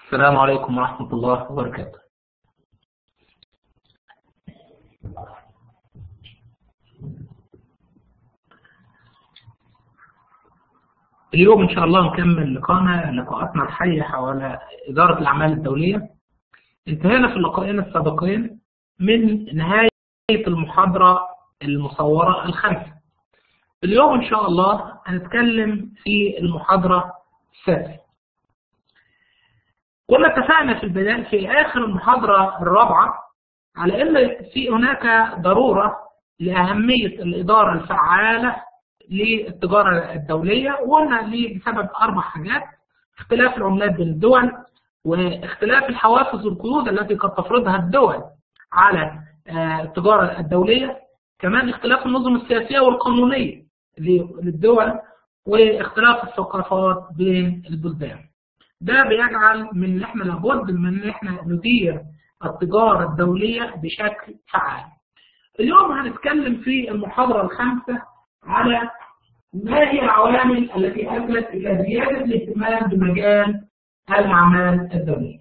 السلام عليكم ورحمة الله وبركاته اليوم إن شاء الله نكمل لقاءنا لقاءاتنا الحية حول إدارة الأعمال الدولية انتهينا في اللقاءين السابقين من نهاية المحاضرة المصورة الخامسة اليوم إن شاء الله هنتكلم في المحاضرة السادسة كنا اتفقنا في البداية في آخر المحاضرة الرابعة على أن في هناك ضرورة لأهمية الإدارة الفعالة للتجارة الدولية وقلنا ليه بسبب أربع حاجات اختلاف العملات بين الدول واختلاف الحوافز والقيود التي قد تفرضها الدول على التجارة الدولية كمان اختلاف النظم السياسية والقانونية للدول واختلاف الثقافات بين البلدان ده بيجعل من ان احنا لابد من ان احنا ندير التجارة الدولية بشكل فعال اليوم هنتكلم في المحاضرة الخامسة على ما هي العوامل التي أدت إلى زيادة الاهتمام بمجال الأعمال الدولية.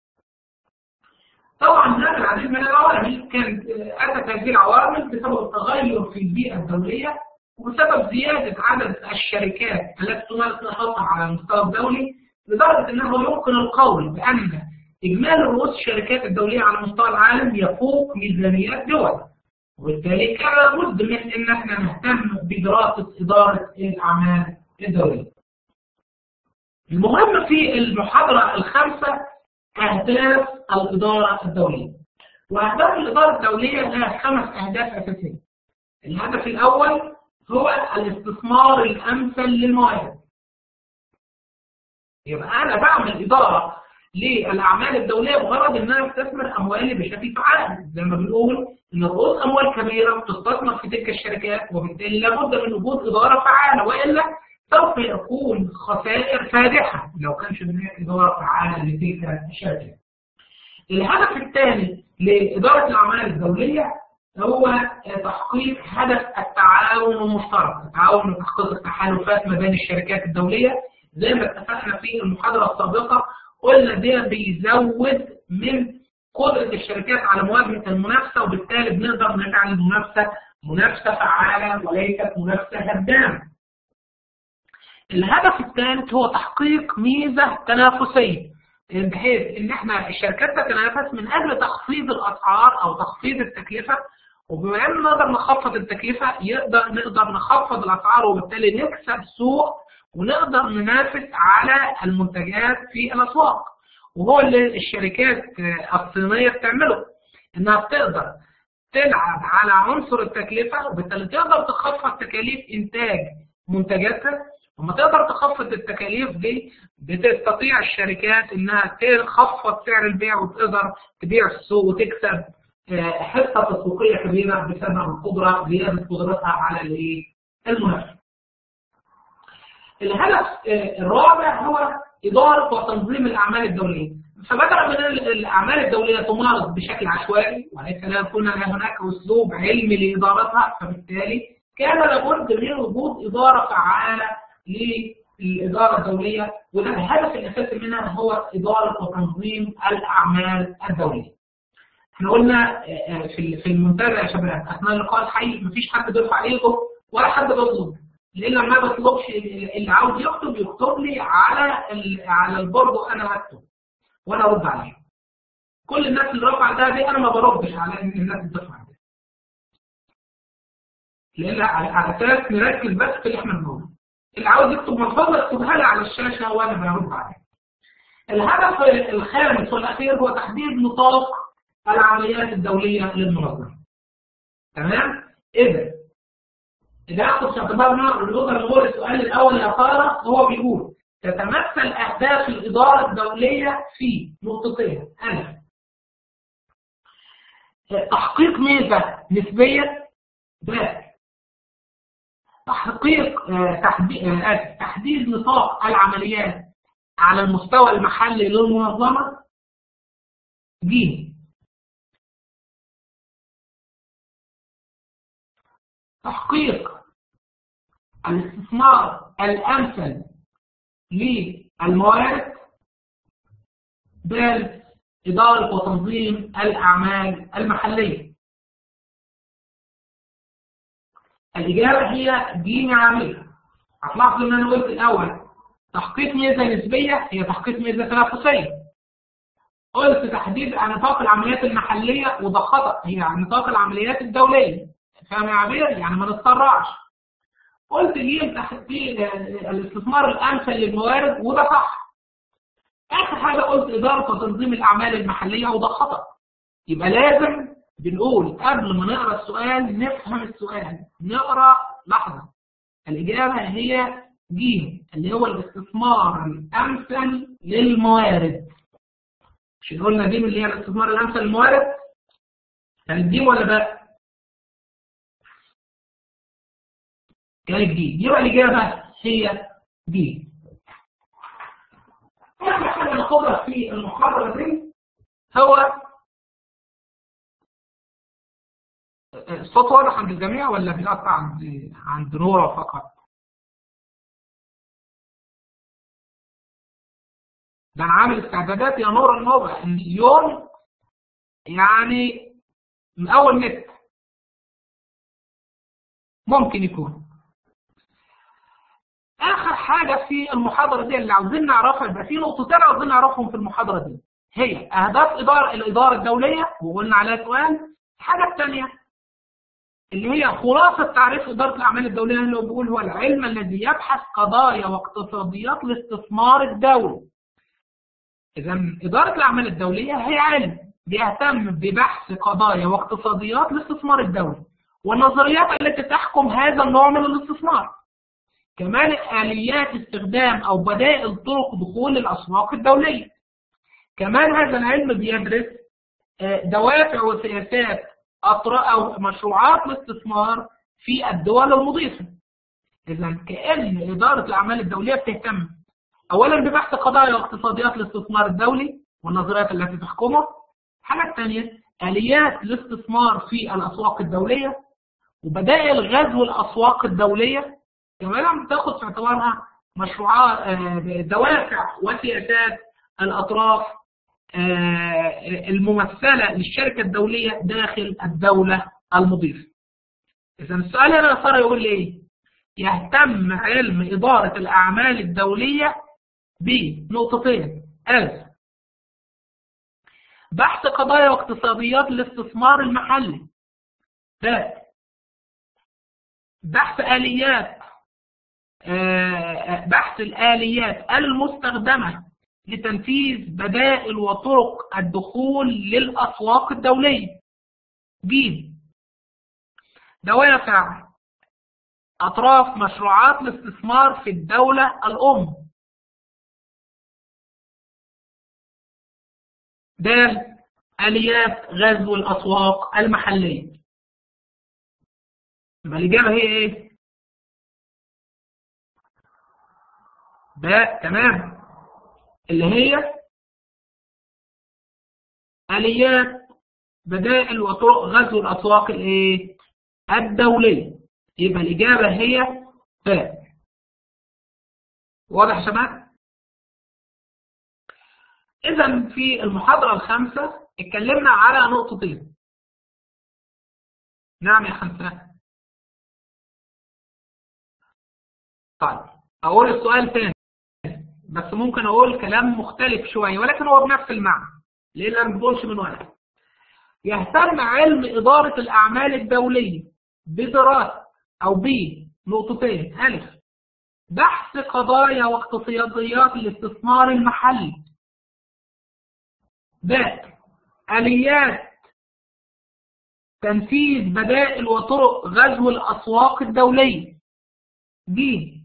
طبعا هناك العديد من العوامل كانت أتت هذه العوامل بسبب التغير في البيئة الدولية وبسبب زيادة عدد الشركات التي تمارس نشاطها على المستوى الدولي لدرجة أنه يمكن القول بأن إجمالي رؤوس الشركات الدولية على مستوى العالم يفوق ميزانيات دول. وبالتالي كان لابد من ان احنا نهتم بدراسه اداره الاعمال الدوليه. المهم في المحاضره الخامسه اهداف الاداره الدوليه. واهداف الاداره الدوليه لها خمس اهداف اساسيه. الهدف الاول هو الاستثمار الامثل للموارد. يبقى انا بعمل اداره للاعمال الدوليه بغرض ان انا استثمر اموالي بشكل فعال زي ما بنقول ان رؤوس اموال كبيره بتستثمر في تلك الشركات وبالتالي لابد من وجود اداره فعاله والا سوف يكون خسائر فادحه لو كانش هناك اداره فعاله لتلك الشركات. الهدف الثاني لاداره الاعمال الدوليه هو تحقيق هدف التعاون المشترك، التعاون وتحقيق التحالفات ما بين الشركات الدوليه زي ما اتفقنا في المحاضره السابقه قلنا ده بيزود من قدرة الشركات على مواجهة المنافسة وبالتالي بنقدر نجعل المنافسة منافسة فعالة وليست منافسة هدامة. الهدف الثالث هو تحقيق ميزة تنافسية بحيث ان احنا الشركات تتنافس من اجل تخفيض الاسعار او تخفيض التكلفة وبما ان نقدر نخفض التكلفة يقدر نقدر نخفض الاسعار وبالتالي نكسب سوق ونقدر ننافس على المنتجات في الاسواق وهو اللي الشركات الصينيه بتعمله انها بتقدر تلعب على عنصر التكلفه وبالتالي تقدر تخفض تكاليف انتاج منتجاتها وما تقدر تخفض التكاليف دي بتستطيع الشركات انها تخفض سعر البيع وتقدر تبيع السوق وتكسب حصه تسويقيه كبيره بسبب القدره زياده قدرتها على المنافسه. الهدف الرابع هو إدارة وتنظيم الأعمال الدولية فبدلا من الأعمال الدولية تمارس بشكل عشوائي وليس لا يكون هناك أسلوب علمي لإدارتها فبالتالي كان لابد من وجود إدارة فعالة للإدارة الدولية وده الهدف الأساسي منها هو إدارة وتنظيم الأعمال الدولية. احنا قلنا في في المنتدى يا شباب أثناء اللقاء الحي مفيش حد بيرفع إيده ولا حد بيطلب لان ما بطلبش اللي عاوز يكتب يكتب لي على على البورد وانا هكتب وانا ارد عليه كل الناس اللي رفع ده دي انا ما بردش على ان الناس بترفع ده لان على اساس نركز بس في اللي احنا بنقوله اللي عاوز يكتب من فضلك اكتبها لي على الشاشه وانا برد عليه الهدف الخامس والاخير هو تحديد نطاق العمليات الدوليه للمنظمه تمام اذا إذا أخذ في اعتبارنا نقدر نقول السؤال الأول يا سارة هو بيقول تتمثل أهداف الإدارة الدولية في نقطتين ألف تحقيق ميزة نسبية ب تحقيق تحديد نطاق العمليات على المستوى المحلي للمنظمة ج تحقيق الاستثمار الأمثل للموارد د إدارة وتنظيم الأعمال المحلية الإجابة هي دين عاملة هتلاحظ إن أنا قلت الأول تحقيق ميزة نسبية هي تحقيق ميزة تنافسية قلت تحديد نطاق العمليات المحلية وده خطأ هي نطاق العمليات الدولية فاهم يا عبير يعني ما نتسرعش قلت جيم تحديد الاستثمار الأمثل للموارد وده صح آخر حاجة قلت إدارة وتنظيم الأعمال المحلية وده خطأ يبقى لازم بنقول قبل ما نقرأ السؤال نفهم السؤال نقرأ لحظة الإجابة هي جيم اللي هو الاستثمار الأمثل للموارد مش قلنا دي اللي هي الاستثمار الأمثل للموارد كانت دي ولا بقى؟ كانت دي يبقى الإجابة هي دي آخر حاجة ناخدها في المحاضرة دي هو الصوت واضح عند الجميع ولا بيقطع عند عند نورة فقط؟ ده انا عامل استعدادات يا نور النوبة ان اليوم يعني من اول نت ممكن يكون اخر حاجة في المحاضرة دي اللي عاوزين نعرفها يبقى في نقطتين عاوزين نعرفهم في المحاضرة دي هي اهداف ادارة الادارة الدولية وقلنا عليها سؤال الحاجة الثانية اللي هي خلاصة تعريف إدارة الأعمال الدولية اللي هو بيقول هو العلم الذي يبحث قضايا واقتصاديات الاستثمار الدولي إذا إدارة الأعمال الدولية هي علم بيهتم ببحث قضايا واقتصاديات الاستثمار الدولي والنظريات التي تحكم هذا النوع من الاستثمار كمان آليات استخدام أو بدائل طرق دخول الأسواق الدولية كمان هذا العلم بيدرس دوافع وسياسات أو مشروعات الاستثمار في الدول المضيفة إذا كأن إدارة الأعمال الدولية بتهتم أولا ببحث قضايا واقتصاديات الاستثمار الدولي والنظريات التي تحكمه الحاجة الثانية آليات الاستثمار في الأسواق الدولية وبدائل غزو الأسواق الدولية كمان بتاخد في اعتبارها مشروعات دوافع وسياسات الأطراف الممثلة للشركة الدولية داخل الدولة المضيفة إذا السؤال هنا يا ترى يقول لي إيه؟ يهتم علم إدارة الأعمال الدولية بنقطتين ألف بحث قضايا واقتصاديات الاستثمار المحلي ثالث بحث آليات بحث الآليات المستخدمة لتنفيذ بدائل وطرق الدخول للأسواق الدولية ب دوافع أطراف مشروعات الاستثمار في الدولة الأم د آليات غزو الأسواق المحلية يبقى الإجابة هي إيه؟ باء تمام اللي هي آليات بدائل وطرق غزو الأسواق الإيه؟ الدولية يبقى الإجابة هي باء واضح يا شباب؟ إذا في المحاضرة الخامسة اتكلمنا على نقطتين نعم يا خمسة طيب أقول السؤال تاني بس ممكن أقول كلام مختلف شوية ولكن هو بنفس المعنى لأن أنا ما بقولش من ورا يهتم علم إدارة الأعمال الدولية بدراسة أو ب نقطتين ألف بحث قضايا واقتصاديات الاستثمار المحلي ب آليات تنفيذ بدائل وطرق غزو الأسواق الدولية ب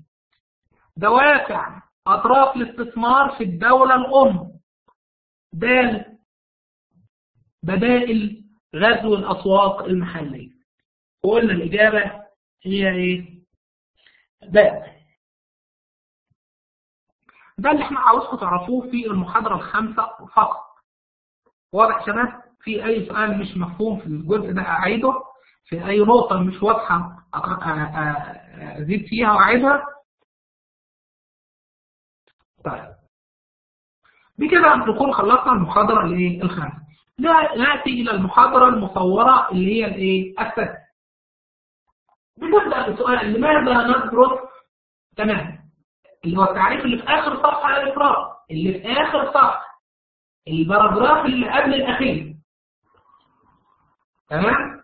دوافع أطراف الاستثمار في الدولة الأم د بدائل غزو الأسواق المحلية وقلنا الإجابة هي إيه؟ باء ده اللي احنا عاوزكم تعرفوه في المحاضرة الخامسة فقط واضح شباب في أي سؤال مش مفهوم في الجزء ده أعيده في أي نقطة مش واضحة أزيد فيها وأعيدها طيب بكده نكون خلصنا المحاضرة الايه الخامسة نأتي إلى المحاضرة المصورة اللي هي الايه السادسة بنبدأ بسؤال لماذا ندرس تمام اللي هو التعريف اللي في آخر صفحة على الإفراد اللي في آخر صفحة الباراجراف اللي قبل الأخير تمام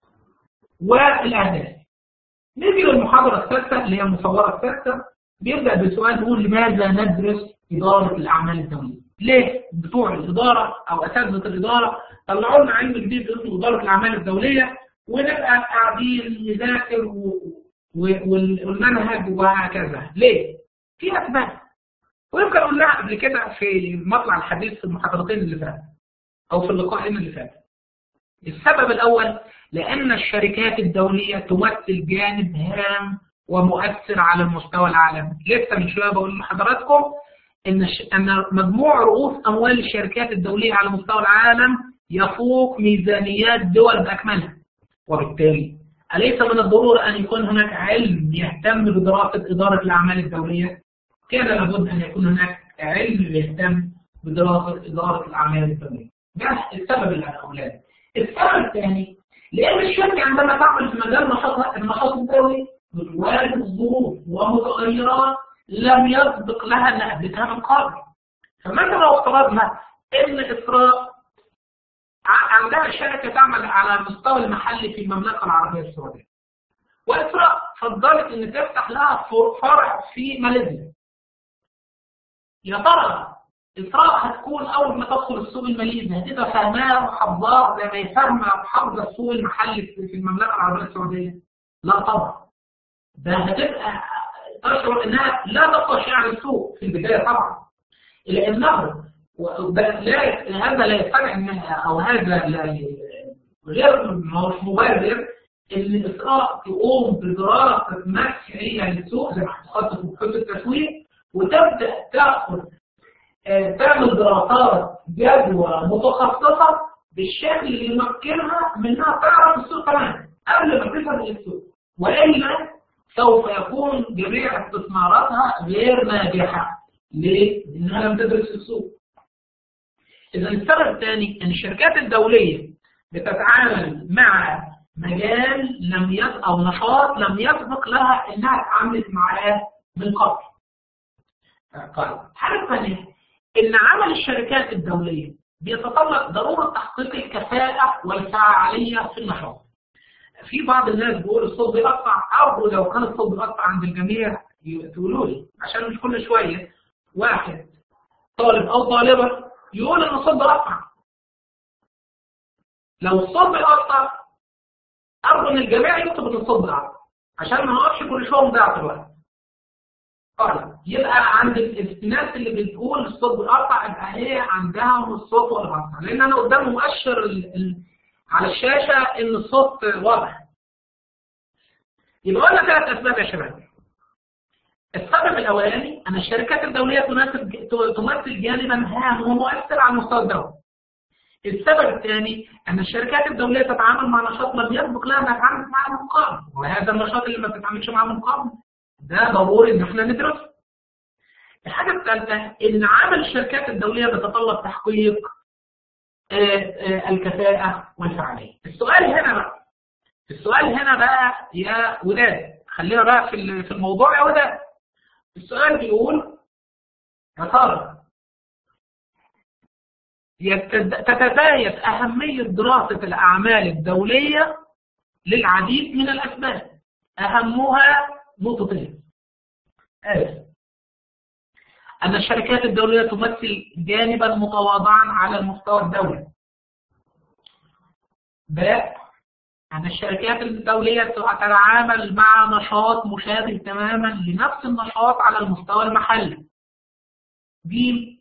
والأهداف نيجي للمحاضرة السادسة اللي هي المصورة السادسة بيبدأ بسؤال بيقول لماذا ندرس إدارة الأعمال الدولية؟ ليه بتوع الإدارة أو أساتذة الإدارة طلعوا لنا علم جديد اسمه إدارة الأعمال الدولية ونبقى قاعدين نذاكر و... و... والمنهج وهكذا ليه؟ في أسباب ويمكن قلناها قبل كده في مطلع الحديث في المحاضرتين اللي فاتوا أو في اللقاءين اللي فاتوا السبب الأول لأن الشركات الدولية تمثل جانب هام ومؤثر على المستوى العالمي لسه من شويه بقول لحضراتكم ان ان مجموع رؤوس اموال الشركات الدوليه على مستوى العالم يفوق ميزانيات دول باكملها وبالتالي اليس من الضروره ان يكون هناك علم يهتم بدراسه اداره الاعمال الدوليه كان لابد ان يكون هناك علم يهتم بدراسه اداره الاعمال الدوليه ده السبب الاولاني السبب الثاني لان الشركه عندما تعمل في مجال نشاطها النشاط الدولي بتواجه ظروف ومتغيرات لم يسبق لها ان قابلتها من قبل فمثلا لو افترضنا ان اسراء عندها شركه تعمل على المستوى المحلي في المملكه العربيه السعوديه واسراء فضلت ان تفتح لها فرع في ماليزيا يا ترى إسراء هتكون أول ما تدخل السوق الماليزي هتبقى فاهماه وحافظاه زي ما يفهم حافظة السوق المحلي في المملكة العربية السعودية؟ لا طبعا. ده هتبقى تشعر انها لا تبقى شيء عن السوق في البدايه طبعا لانه لا هذا لا يستدعي انها او هذا لا غير مش مبرر ان اسراء تقوم بدراسه مسحيه للسوق زي ما هتخطط في خطه التسويق وتبدا تاخذ تعمل دراسات جدوى متخصصه بالشكل اللي يمكنها من انها تعرف السوق تماما قبل ما تفهم السوق والا سوف يكون جميع استثماراتها غير ناجحة ليه؟ لأنها لم تدرس السوق إذا السبب الثاني أن الشركات الدولية بتتعامل مع مجال لم يسبق أو نشاط لم يسبق لها أنها تعاملت معاه من قبل. طيب حاجة ثانية أن عمل الشركات الدولية بيتطلب ضرورة تحقيق الكفاءة والفعالية في النشاط. في بعض الناس بيقول الصوت بيقطع او لو كان الصوت بيقطع عند الجميع تقولوا لي عشان مش كل شويه واحد طالب او طالبه يقول ان الصوت بيقطع لو الصوت بيقطع ارجو ان الجميع يكتب ان الصوت بيقطع عشان ما نقفش كل شويه نضيع الوقت طيب يبقى عند الناس اللي بتقول الصوت بيقطع يبقى هي عندها الصوت ولا بيقطع لان انا قدام مؤشر ال ال على الشاشة إن الصوت واضح. يبقى قلنا ثلاث أسباب يا شباب. السبب الأولاني أن الشركات الدولية تمثل تمثل جانبا هام ومؤثر على المستوى الدولي. السبب الثاني أن الشركات الدولية تتعامل مع نشاط لم يسبق لها أنها تتعامل معه من قبل، وهذا النشاط اللي ما بتتعاملش معاه من قبل ده ضروري إن احنا ندرسه. الحاجة الثالثة إن عمل الشركات الدولية بيتطلب تحقيق الكفاءة والفعالية. السؤال هنا بقى السؤال هنا بقى يا وداد خلينا بقى في في الموضوع يا وداد. السؤال بيقول يا ترى تتزايد أهمية دراسة الأعمال الدولية للعديد من الأسباب أهمها نقطتين. آه. أن الشركات الدولية تمثل جانبا متواضعا على المستوى الدولي. ب أن الشركات الدولية تتعامل مع نشاط مشابه تماما لنفس النشاط على المستوى المحلي. ب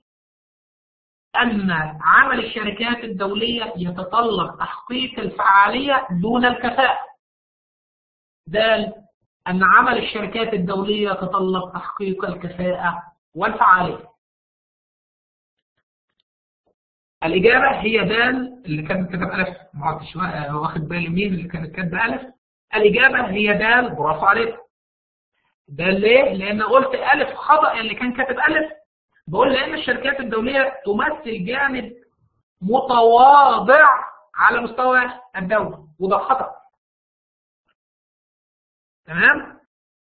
أن عمل الشركات الدولية يتطلب تحقيق الفعالية دون الكفاءة. د أن عمل الشركات الدولية يتطلب تحقيق الكفاءة والفعالية. الإجابة هي دال اللي كانت كاتب ألف ما عدتش واخد بالي مين اللي كانت كاتبة ألف. الإجابة هي دال برافو عليك. دال ليه؟ لأن قلت ألف خطأ اللي كان كاتب ألف بقول لان الشركات الدوليه تمثل جانب متواضع على مستوى الدوله وده خطا تمام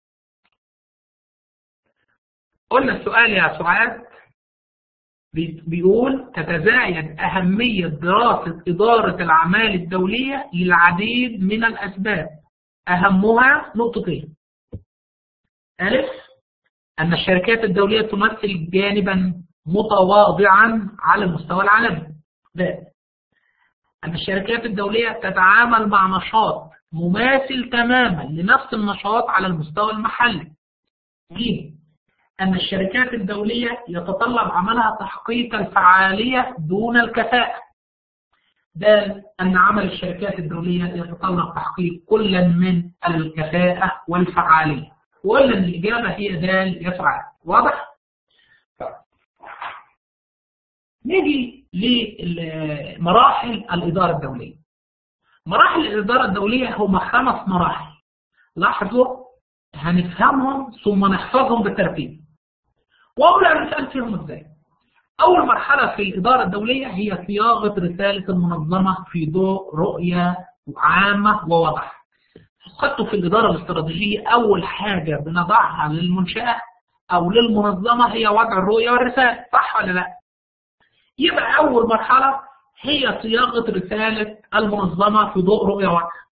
قلنا السؤال يا سعاد بيقول تتزايد أهمية دراسة إدارة الأعمال الدولية للعديد من الأسباب أهمها نقطتين ألف أن الشركات الدولية تمثل جانبا متواضعا على المستوى العالمي ب أن الشركات الدولية تتعامل مع نشاط مماثل تماما لنفس النشاط على المستوى المحلي ج أن الشركات الدولية يتطلب عملها تحقيق الفعالية دون الكفاءة د أن عمل الشركات الدولية يتطلب تحقيق كل من الكفاءة والفعالية وقلنا أن الإجابة هي د يفعل واضح؟ نيجي لمراحل الإدارة الدولية مراحل الإدارة الدولية هما خمس مراحل لاحظوا هنفهمهم ثم نحفظهم بالترتيب وأقول الرسالة فيهم إزاي أول مرحلة في الإدارة الدولية هي صياغة رسالة المنظمة في ضوء رؤية عامة ووضح خدته في الإدارة الاستراتيجية أول حاجة بنضعها للمنشأة أو للمنظمة هي وضع الرؤية والرسالة صح ولا لا؟ يبقى أول مرحلة هي صياغة رسالة المنظمة في ضوء رؤية واضحة.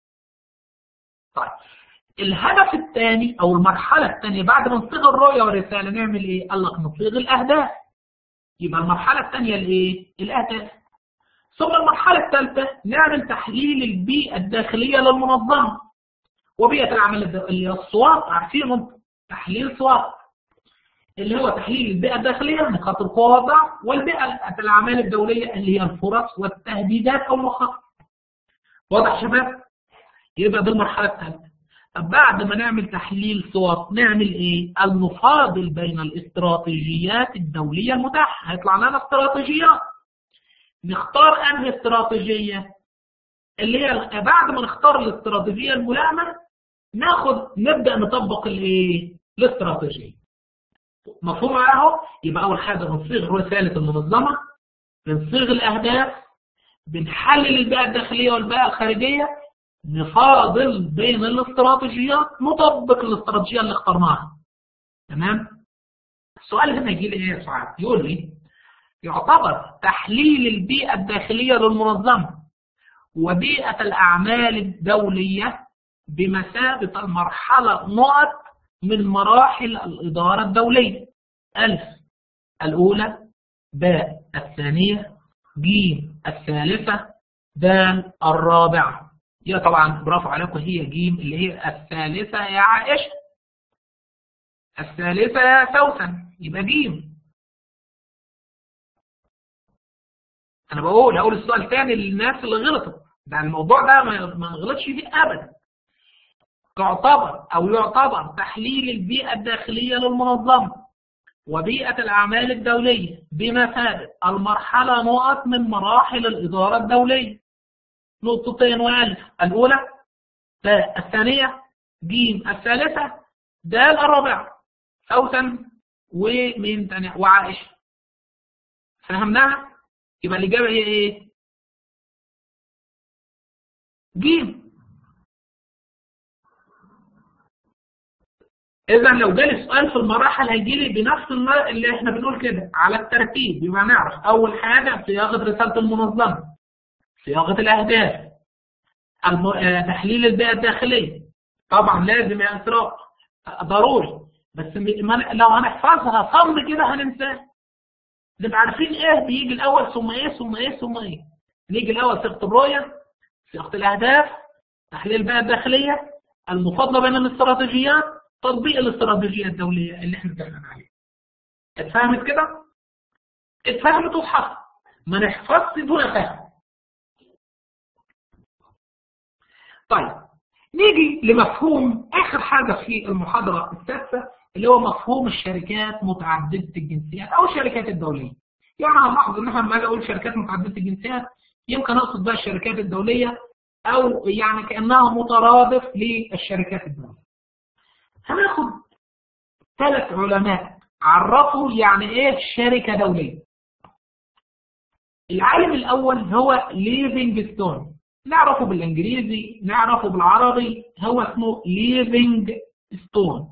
طيب الهدف الثاني أو المرحلة الثانية بعد ما نصيغ الرؤية والرسالة نعمل إيه؟ قال لك نصيغ الأهداف. يبقى المرحلة الثانية الإيه؟ الأهداف. ثم المرحلة الثالثة نعمل تحليل البيئة الداخلية للمنظمة. وبيئة العمل اللي هي الصوات عارفين تحليل صوات. اللي هو تحليل البيئة الداخلية نقاط القوة والضعف والبيئة الأعمال الدولية اللي هي الفرص والتهديدات أو المخاطر. واضح شباب؟ يبقى دي المرحلة الثالثة. طب بعد ما نعمل تحليل صوت نعمل ايه؟ نفاضل بين الاستراتيجيات الدولية المتاحة، هيطلع لنا استراتيجيات. نختار انهي استراتيجية؟ اللي هي بعد ما نختار الاستراتيجية الملائمة ناخد نبدأ نطبق الايه؟ الاستراتيجية. مفهوم اهو يبقى اول حاجه بنصيغ رساله المنظمه بنصيغ الاهداف بنحلل البيئه الداخليه والبيئه الخارجيه نفاضل بين الاستراتيجيات نطبق الاستراتيجيه اللي اخترناها تمام السؤال هنا يجي لي ايه يا سعاد يقول لي يعتبر تحليل البيئه الداخليه للمنظمه وبيئه الاعمال الدوليه بمثابه المرحله نقط من مراحل الإدارة الدولية ألف الأولى باء الثانية جيم الثالثة دال الرابعة هي طبعا برافو عليكم هي جيم اللي هي الثالثة يا عائشة الثالثة يا سوسن يبقى جيم أنا بقول هقول السؤال تاني للناس اللي غلطت ده الموضوع ده ما نغلطش فيه أبدا تعتبر أو يعتبر تحليل البيئة الداخلية للمنظمة وبيئة الأعمال الدولية بمثابة المرحلة نقط من مراحل الإدارة الدولية نقطتين وألف الأولى باء الثانية جيم الثالثة دال الرابعة أوسن ومين تاني وعائشة فهمناها يبقى الإجابة هي إيه؟ جيم إذا لو جالي سؤال في المراحل هيجي لي بنفس اللي احنا بنقول كده على الترتيب يبقى نعرف أول حاجة صياغة رسالة المنظمة صياغة الأهداف الم... تحليل البيئة الداخلية طبعا لازم يا إسراء ضروري بس لو هنحفظها صم كده هننساها نبقى عارفين ايه بيجي الأول ثم ايه ثم ايه ثم ايه نيجي الأول صيغة الرؤية صياغة الأهداف تحليل البيئة الداخلية المفاضلة بين الاستراتيجيات تطبيق الاستراتيجية الدولية اللي احنا اتفقنا عليها. اتفهمت كده؟ اتفهمت وتحفظ. ما نحفظش دون فهم. طيب نيجي لمفهوم آخر حاجة في المحاضرة السادسة اللي هو مفهوم الشركات متعددة الجنسيات أو الشركات الدولية. يعني هنلاحظ إن احنا لما أجي أقول شركات متعددة الجنسيات يمكن أقصد بقى الشركات الدولية أو يعني كأنها مترادف للشركات الدولية. هناخد ثلاث علماء عرفوا يعني ايه شركة دولية العالم الاول هو ليفينجستون نعرفه بالانجليزي نعرفه بالعربي هو اسمه ليفينج ستون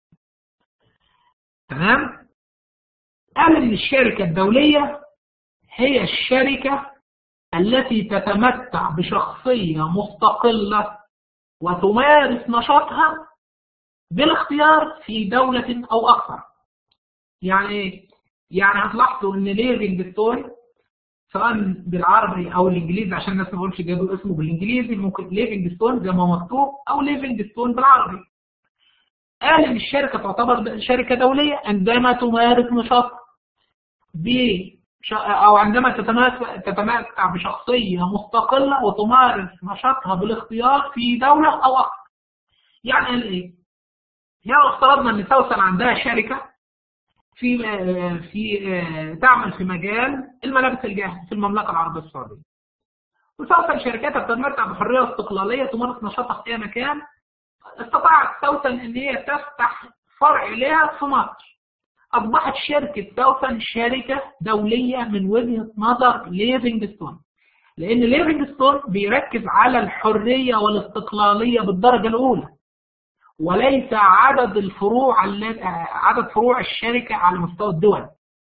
تمام قال ان الشركة الدولية هي الشركة التي تتمتع بشخصية مستقلة وتمارس نشاطها بالاختيار في دولة أو أكثر يعني ايه؟ يعني هتلاحظوا ان ليفينجستون سواء بالعربي او الانجليزي عشان الناس ما تقولش جابوا اسمه بالانجليزي ممكن ليفينجستون زي ما هو مكتوب او ليفينجستون بالعربي قال ان الشركه تعتبر شركه دوليه عندما تمارس نشاطها ب او عندما تتمتع بشخصيه مستقله وتمارس نشاطها بالاختيار في دوله او اكثر يعني قال ايه؟ يعني افترضنا ان سوسن عندها شركه في في تعمل في مجال الملابس الجاهزه في المملكه العربيه السعوديه. وسوسن شركاتها بتتمتع بحريه واستقلاليه تمارس نشاطها في اي مكان. استطاعت سوسن ان هي تفتح فرع لها في مصر. اصبحت شركه سوسن شركه دوليه من وجهه نظر ليفينجستون. لان ليفينجستون بيركز على الحريه والاستقلاليه بالدرجه الاولى. وليس عدد الفروع عدد فروع الشركة على مستوى الدول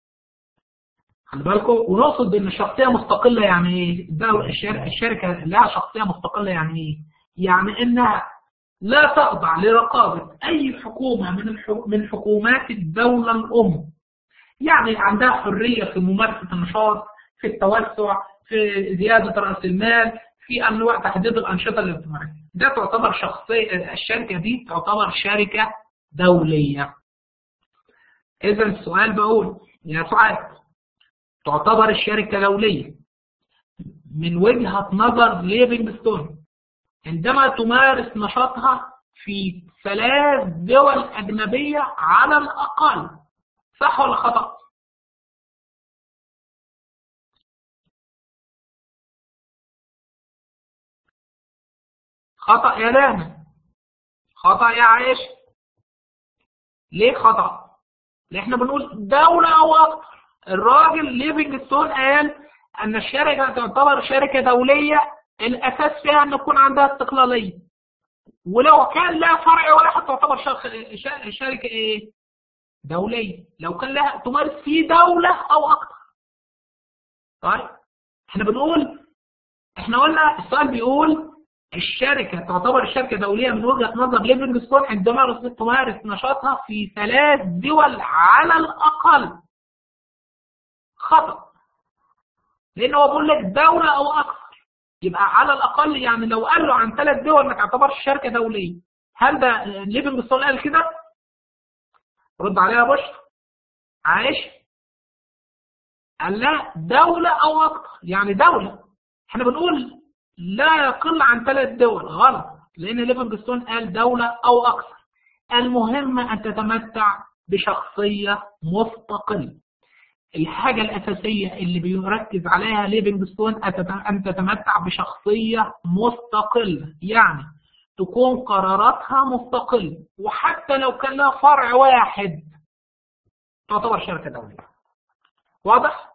خلي بالكم ونقصد ان الشخصية مستقلة يعني ايه الشركة لها شخصية مستقلة يعني ايه يعني انها لا تخضع لرقابة اي حكومة من من حكومات الدولة الام يعني عندها حرية في ممارسة النشاط في التوسع في زيادة رأس المال في انواع تحديد الانشطه اللي بتمارسها ده تعتبر شخصيه الشركه دي تعتبر شركه دوليه اذا السؤال بقول يا سعاد تعتبر الشركه دوليه من وجهه نظر ليفينجستون عندما تمارس نشاطها في ثلاث دول اجنبيه على الاقل صح ولا خطا خطأ يا لانا خطأ يا عائشة ليه خطأ؟ لأن احنا بنقول دولة أو أكثر الراجل ليفينجستون قال أن الشركة تعتبر شركة دولية الأساس فيها أن يكون عندها استقلالية ولو كان لها فرع واحد تعتبر شركة إيه؟ دولية لو كان لها تمارس في دولة أو أكثر طيب احنا بنقول احنا قلنا السؤال بيقول الشركة تعتبر الشركة دولية من وجهة نظر ليفينجستون عندما تمارس نشاطها في ثلاث دول على الأقل خطأ لأن هو بيقول لك دولة أو أكثر يبقى على الأقل يعني لو قال له عن ثلاث دول ما تعتبرش شركة دولية هل ده ليفينجستون قال كده؟ رد عليها بشر عايش قال لا دولة أو أكثر يعني دولة احنا بنقول لا يقل عن ثلاث دول غلط لأن ليفينجستون قال دولة أو أكثر المهم أن تتمتع بشخصية مستقلة الحاجة الأساسية اللي بيركز عليها ليفينجستون أن تتمتع بشخصية مستقلة يعني تكون قراراتها مستقلة وحتى لو كان لها فرع واحد تعتبر شركة دولية واضح؟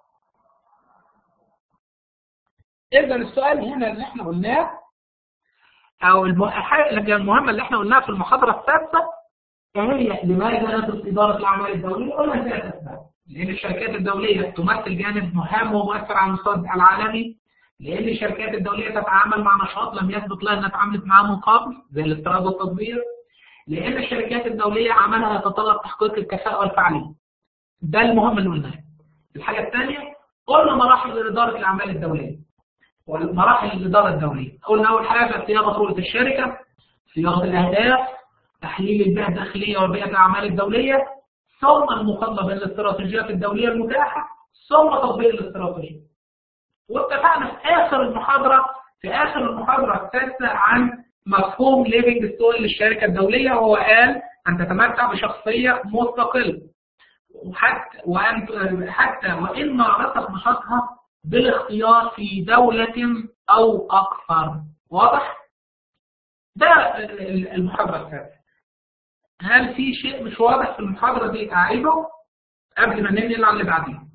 إذا السؤال هنا اللي احنا قلناه أو الحاجة المهمة اللي احنا قلناها في المحاضرة السادسة هي لماذا ندرس إدارة الأعمال الدولية؟ قلنا ثلاث أسباب لأن الشركات الدولية تمثل جانب مهم ومؤثر على المستوى العالمي لأن الشركات الدولية تتعامل مع نشاط لم يثبت لها أنها اتعاملت معاه من قبل زي الاستيراد والتطبير لأن الشركات الدولية عملها يتطلب تحقيق الكفاءة والفعالية ده المهم اللي قلناه الحاجة الثانية قلنا مراحل إدارة الأعمال الدولية ومراحل الإدارة الدولية قلنا أول حاجة صياغة رؤية الشركة صياغة الأهداف تحليل البيئة الداخلية وبيئة الأعمال الدولية ثم المقارنة بين الاستراتيجيات الدولية المتاحة ثم تطبيق الاستراتيجية واتفقنا في آخر المحاضرة في آخر المحاضرة السادسة عن مفهوم ليفينجستون للشركة الدولية وهو قال أن تتمتع بشخصية مستقلة وحتى وأن حتى وإن مارست نشاطها بالاختيار في دولة أو أكثر واضح؟ ده المحاضرة الثالثة هل في شيء مش واضح في المحاضرة دي أعيده؟ قبل ما ننقل على اللي بعديه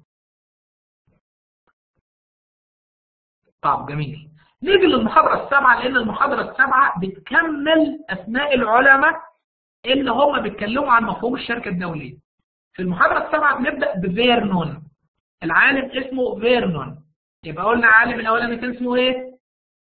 طب جميل نيجي للمحاضرة السابعة لأن المحاضرة السابعة بتكمل أسماء العلماء اللي هم بيتكلموا عن مفهوم الشركة الدولية. في المحاضرة السابعة بنبدأ بفيرنون. العالم اسمه فيرنون. يبقى قلنا عالم الأولاني كان اسمه إيه؟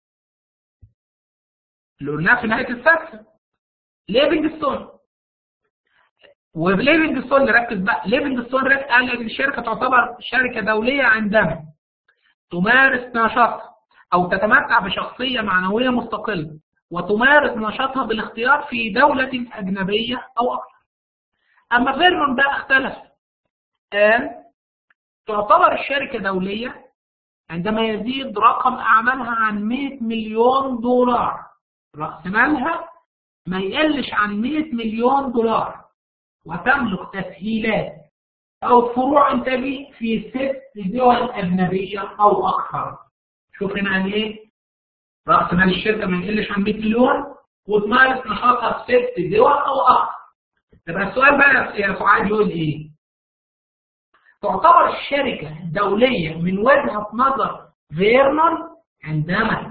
اللي قلناه في نهاية السادسة. ليفنجستون. وليفنجستون نركز بقى، ليفنجستون قال إن الشركة تعتبر شركة دولية عندما تمارس نشاطها أو تتمتع بشخصية معنوية مستقلة وتمارس نشاطها بالاختيار في دولة أجنبية أو أكثر. أما فيرنون بقى اختلف. قال تعتبر الشركة دولية عندما يزيد رقم أعمالها عن 100 مليون دولار. رأس مالها ما يقلش عن 100 مليون دولار وتملك تسهيلات أو فروع إنتاجية في ست دول أجنبية أو أكثر. شوف هنا قال إيه؟ رأس مال الشركة ما يقلش عن 100 مليون وتمارس نشاطها في ست دول أو أكثر. يبقى السؤال بقى يا سعاد يقول إيه؟ تعتبر الشركة دولية من وجهة نظر فيرنون عندما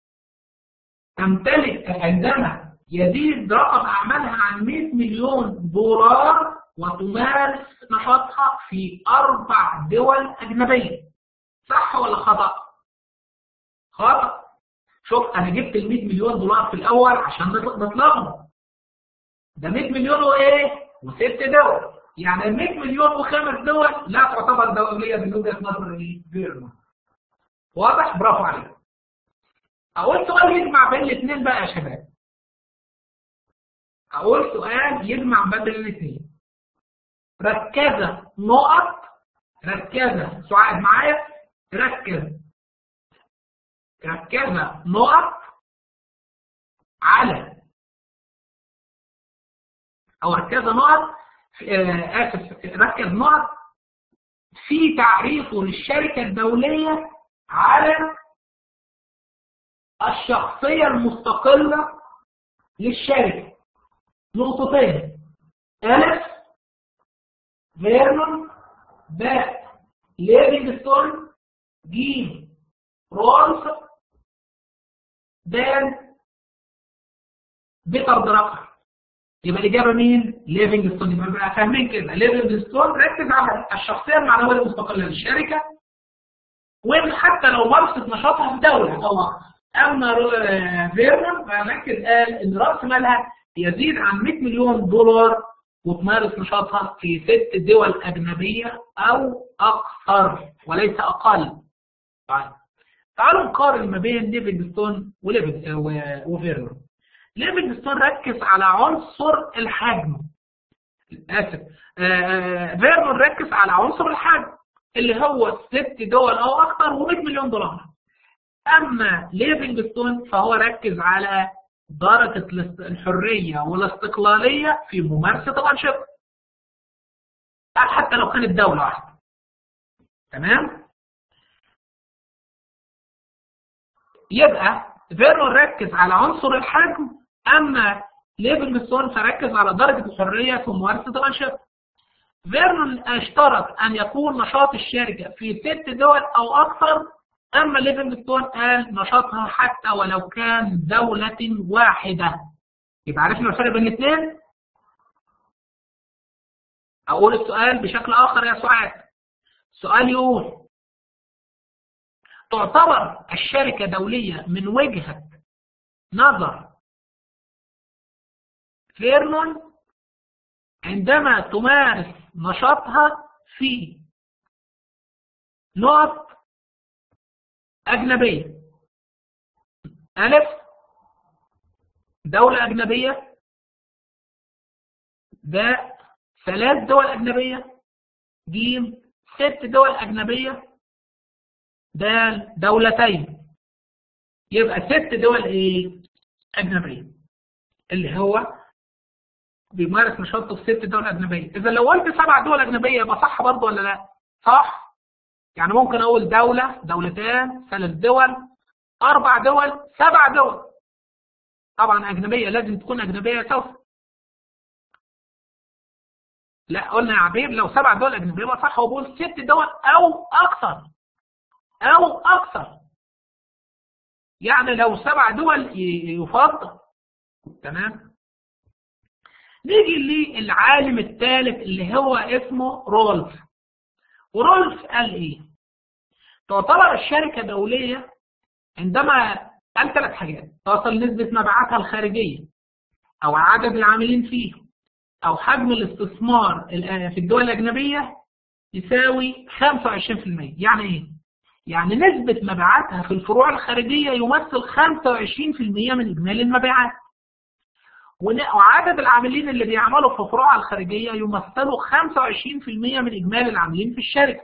تمتلك عندما يزيد رقم أعمالها عن 100 مليون دولار وتمارس نشاطها في أربع دول أجنبية. صح ولا خطأ؟ خطأ. شوف أنا جبت ال 100 مليون دولار في الأول عشان نطلقهم. ده 100 مليون وإيه؟ وست دول. يعني ال 100 مليون وخمس دول لا تعتبر دولية من وجهة نظر فيرما. واضح؟ برافو عليك. أول سؤال يجمع بين الاثنين بقى يا شباب. أول سؤال يجمع بين الاثنين. ركزة نقط ركزة سعاد معايا ركز ركزة نقط على أو ركزة نقط آه آسف ركز نقط في تعريفه للشركة الدولية على الشخصية المستقلة للشركة نقطتين ألف فيرنون باء ليفينغستون جيم رولف دان بيتر دراكر يبقى الإجابة مين؟ ليفينغستون يبقى بقى فاهمين كده ليفينغستون ركز على الشخصية المعنوية المستقلة للشركة وإن حتى لو مارست نشاطها في دولة أو أما فيرنون فركز قال إن رأس مالها يزيد عن 100 مليون دولار وتمارس نشاطها في ست دول أجنبية أو أكثر وليس أقل. طيب تعالوا نقارن ما بين ليفينغستون وفيرنون. ليفينغستون ركز على عنصر الحجم. آسف فيرنون ركز على عنصر الحجم اللي هو ست دول أو أكثر و100 مليون دولار. أما ليفينغستون فهو ركز على درجة الحرية والاستقلالية في ممارسة الأنشطة. حتى لو كانت دولة واحدة. تمام؟ يبقى فيرنون ركز على عنصر الحجم أما ليفينغستون فركز على درجة الحرية في ممارسة الأنشطة. فيرنون اشترط أن يكون نشاط الشركة في ست دول أو أكثر أما ليفينغستون قال نشاطها حتى ولو كان دولة واحدة يبقى عرفنا الفرق بين الاثنين؟ أقول السؤال بشكل آخر يا سعاد السؤال يقول تعتبر الشركة دولية من وجهة نظر فيرنون عندما تمارس نشاطها في نقط أجنبية ألف دولة أجنبية باء ثلاث دول أجنبية جيم ست دول أجنبية دال دولتين يبقى ست دول إيه أجنبية اللي هو بيمارس نشاطه في ست دول أجنبية إذا لو قلت سبع دول أجنبية يبقى صح برضه ولا لا؟ صح يعني ممكن أقول دولة دولتان ثلاث دول أربع دول سبع دول طبعا أجنبية لازم تكون أجنبية سوف لا قلنا يا عبيب لو سبع دول اجنبيه يبقى صح هو بيقول ست دول او اكثر او اكثر يعني لو سبع دول يفضل تمام نيجي للعالم الثالث اللي هو اسمه رولف ورولف قال ايه تعتبر الشركه دوليه عندما قال ثلاث حاجات تصل نسبه مبيعاتها الخارجيه او عدد العاملين فيها او حجم الاستثمار في الدول الاجنبيه يساوي 25% يعني ايه يعني نسبة مبيعاتها في الفروع الخارجية يمثل 25% من إجمالي المبيعات وعدد العاملين اللي بيعملوا في فروعها الخارجية يمثلوا 25% من إجمالي العاملين في الشركة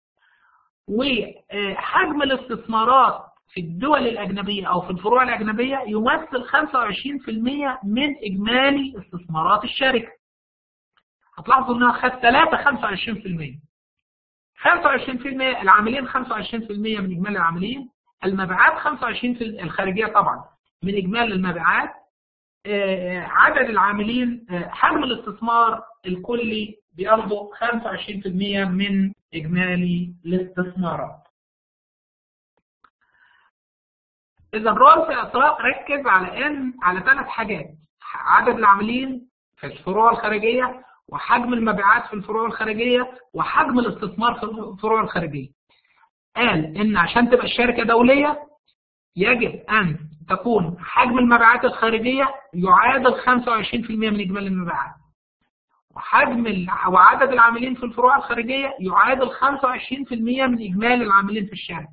وحجم الاستثمارات في الدول الأجنبية أو في الفروع الأجنبية يمثل 25% من إجمالي استثمارات الشركة هتلاحظوا إنها خد 3 25% 25% العاملين 25% من إجمالي العاملين المبيعات 25 في الخارجية طبعا من إجمالي المبيعات عدد العاملين حجم الاستثمار الكلي بياخدوا 25% من إجمالي الاستثمارات إذا رولف إسراء ركز على إن على ثلاث حاجات عدد العاملين في الفروع الخارجية وحجم المبيعات في الفروع الخارجية وحجم الاستثمار في الفروع الخارجية قال إن عشان تبقى الشركة دولية يجب أن تكون حجم المبيعات الخارجية يعادل 25% من إجمالي المبيعات وحجم وعدد العاملين في الفروع الخارجية يعادل 25% من إجمالي العاملين في الشركة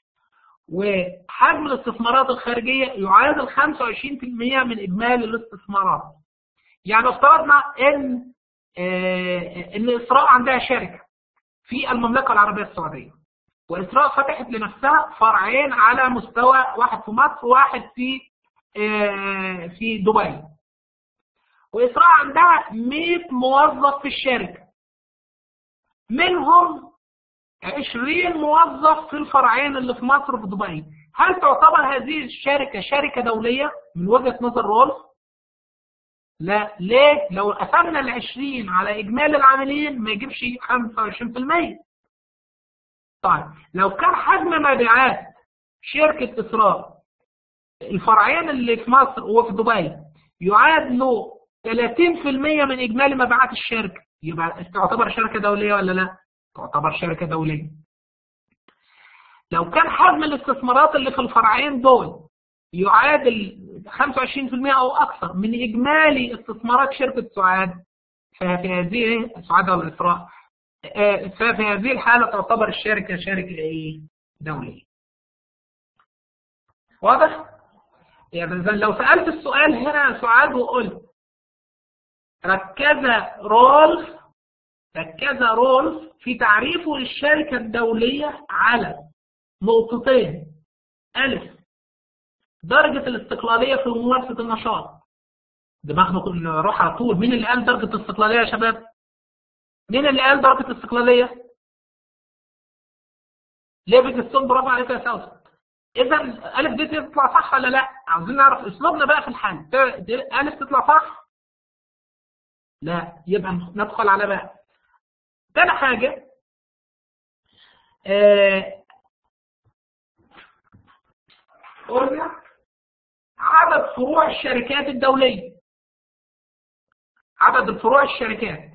وحجم الاستثمارات الخارجية يعادل 25% من إجمالي الاستثمارات يعني افترضنا إن ان اسراء عندها شركه في المملكه العربيه السعوديه واسراء فتحت لنفسها فرعين على مستوى واحد في مصر وواحد في في دبي واسراء عندها 100 موظف في الشركه منهم 20 موظف في الفرعين اللي في مصر وفي دبي هل تعتبر هذه الشركه شركه دوليه من وجهه نظر رولف لا ليه؟ لو قسمنا ال 20 على إجمالي العاملين ما يجيبش 25%. طيب لو كان حجم مبيعات شركة إسراء الفرعين اللي في مصر وفي دبي يعادلوا 30% من إجمالي مبيعات الشركة يبقى تعتبر شركة دولية ولا لا؟ تعتبر شركة دولية. لو كان حجم الاستثمارات اللي في الفرعين دول يعادل 25% او اكثر من اجمالي استثمارات شركه سعاد ففي هذه سعاد والاسراء ففي هذه الحاله تعتبر الشركه شركه ايه؟ دوليه. واضح؟ يعني لو سالت السؤال هنا سعاد وقلت ركز رولف ركز رولف في تعريفه للشركه الدوليه على نقطتين الف درجة الاستقلالية في ممارسة النشاط دماغنا نروح على طول مين اللي قال درجة الاستقلالية يا شباب مين اللي قال درجة الاستقلالية ليفينج ستون برافو عليك يا سوسن اذا الف دي تطلع صح ولا لا عاوزين نعرف اسلوبنا بقى في الحل الف تطلع صح لا يبقى ندخل على بقى تاني حاجة آه قلنا عدد فروع الشركات الدولية عدد الفروع الشركات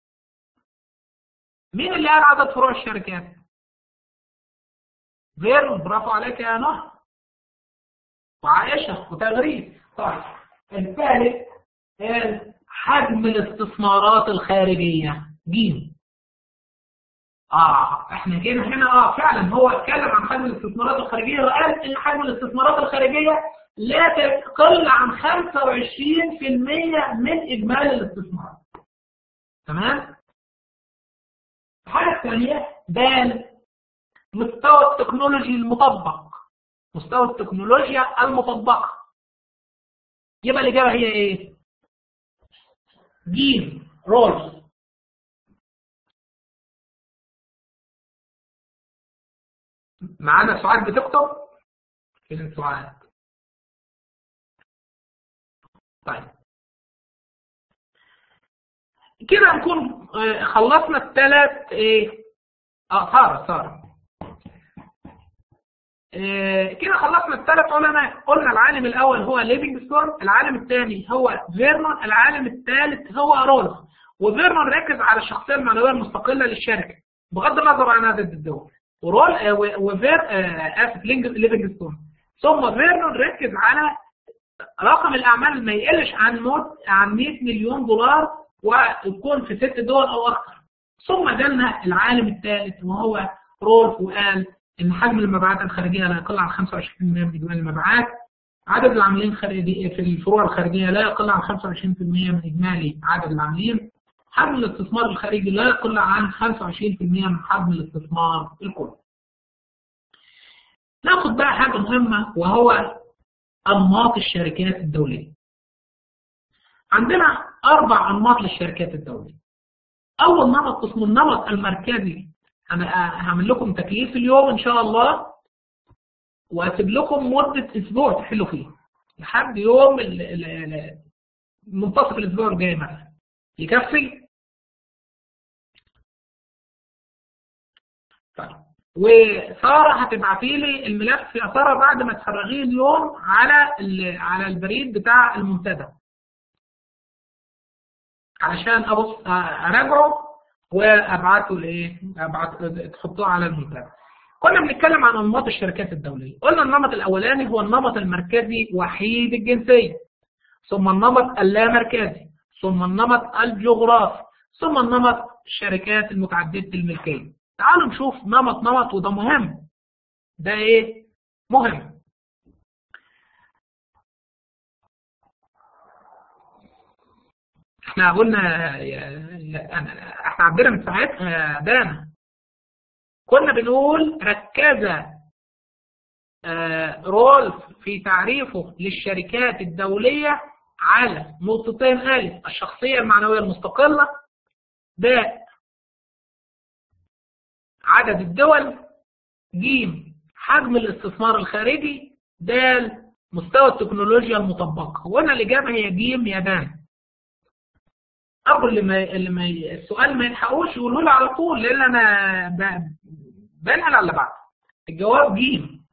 مين اللي قال عدد فروع الشركات فيرن برافو عليك يا نهر وعائشة وتغريد طيب الثالث قال حجم الاستثمارات الخارجية جيم اه احنا جينا هنا اه فعلا هو اتكلم عن حجم الاستثمارات الخارجية وقال ان حجم الاستثمارات الخارجية لا تقل عن 25% من اجمالي الاستثمار تمام الحاجة الثانية بان مستوى التكنولوجي المطبق مستوى التكنولوجيا المطبقة يبقى الإجابة هي إيه؟ جيم رولز معانا سعاد بتكتب فين سعاد طيب كده نكون آه، خلصنا الثلاث ايه اه ساره ساره آه، كده خلصنا الثلاث علماء قلنا العالم الاول هو ليفينجستون العالم الثاني هو فيرنون العالم الثالث هو رولف وفيرنون ركز على الشخصيه المعنويه المستقله للشركه بغض النظر عن عدد الدول ورول آه، و- وفير آه، اسف لينج- ليفينجستون ثم فيرنون ركز على رقم الاعمال ما يقلش عن موت عن 100 مليون دولار ويكون في ست دول او اكثر ثم جالنا العالم الثالث وهو رولف وقال ان حجم المبيعات الخارجيه لا يقل عن 25% من اجمالي المبيعات عدد العاملين الخارجي في الفروع الخارجيه لا يقل عن 25% من اجمالي عدد العاملين حجم الاستثمار الخارجي لا يقل عن 25% من حجم الاستثمار الكلي ناخد بقى حاجه مهمه وهو انماط الشركات الدوليه عندنا اربع انماط للشركات الدوليه اول نمط اسمه النمط المركزي انا هعمل لكم تكليف اليوم ان شاء الله واسيب لكم مده اسبوع تحلوا فيه لحد يوم ال- ال- ال- منتصف الاسبوع الجاي مثلا يكفي طيب وساره هتبعتي لي الملف يا ساره بعد ما تفرغيه اليوم على ال- على البريد بتاع المنتدى علشان ابص اراجعه وابعته لايه؟ ابعت تحطوه على المنتدى. كنا بنتكلم عن انماط الشركات الدوليه، قلنا النمط الاولاني هو النمط المركزي وحيد الجنسيه. ثم النمط اللامركزي، ثم النمط الجغرافي، ثم النمط الشركات المتعدده الملكيه. تعالوا نشوف نمط نمط وده مهم. ده ايه؟ مهم. احنا قلنا يا- يا- أنا- احنا عندنا من ساعتها يا دانا كنا بنقول ركز آه، رولف في تعريفه للشركات الدولية على نقطتين ألف الشخصية المعنوية المستقلة باء عدد الدول جيم حجم الاستثمار الخارجي دال مستوى التكنولوجيا المطبقة وهنا الإجابة هي جيم يابان أبو اللي ما اللي ما السؤال ما يلحقوش يقولوا لي على طول لأن أنا ب- بنقل على اللي بعده الجواب جيم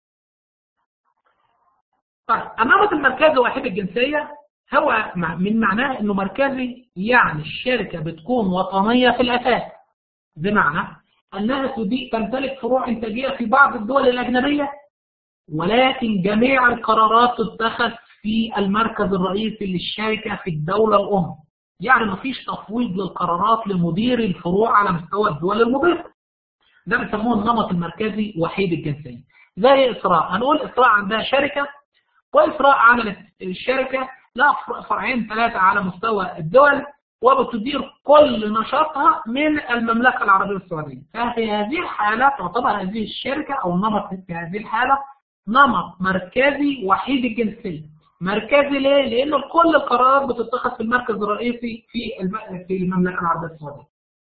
طيب النمط المركزي واحد الجنسية هو مع- من معناه انه مركزي يعني الشركة بتكون وطنية في الاساس بمعنى انها تدي تمتلك فروع انتاجية في بعض الدول الاجنبية ولكن جميع القرارات تتخذ في المركز الرئيسي للشركة في الدولة الام يعني مفيش تفويض للقرارات لمدير الفروع على مستوى الدول المضيفة ده بيسموه النمط المركزي وحيد الجنسية زي إسراء هنقول إسراء عندها شركة وإسراء عملت الشركة لها فر- فرعين ثلاثة على مستوى الدول وبتدير كل نشاطها من المملكة العربية السعودية ففي هذه الحالة تعتبر هذه الشركة أو النمط في هذه الحالة نمط مركزي وحيد الجنسية مركزي ليه؟ لأنه كل القرارات بتتخذ في المركز الرئيسي في الم- في المملكة العربية السعودية